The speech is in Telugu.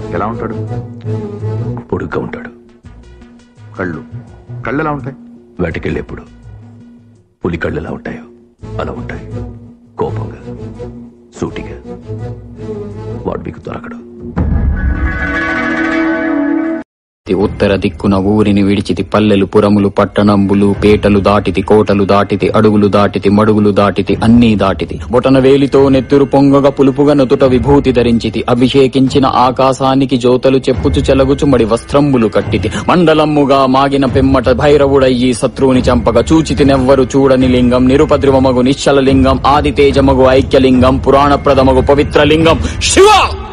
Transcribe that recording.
ఎలా ఉంటాడు పొడుగ్గా ఉంటాడు కళ్ళు కళ్ళు ఎలా ఉంటాయి వేటకెళ్ళేప్పుడు పులి కళ్ళు ఎలా ఉంటాయో అలా ఉంటాయి కోపంగా సూటిగా వాడు మీకు దొరకడు ఉత్తర దిక్కున ఊరిని విడిచితి పల్లెలు పురములు పట్టణంబులు పేటలు దాటితి కోటలు దాటితి అడుగులు దాటితి మడుగులు దాటితి అన్నీ దాటితి బొటన వేలితో నెత్తురు పొంగగా పులుపుగా నొతుట విభూతి ధరించితి అభిషేకించిన ఆకాశానికి జ్యోతలు చెప్పుచు చెలగుచు మడి వస్త్రంబులు కట్టితి మండలమ్ముగా మాగిన పిమ్మట భైరవుడయ్యి శత్రువుని చంపగా చూచితి నెవ్వరు చూడని లింగం నిరుపద్రువమగు నిశ్చల లింగం ఆది తేజమగు ఐక్యలింగం పురాణ ప్రథమగు పవిత్ర లింగం శివ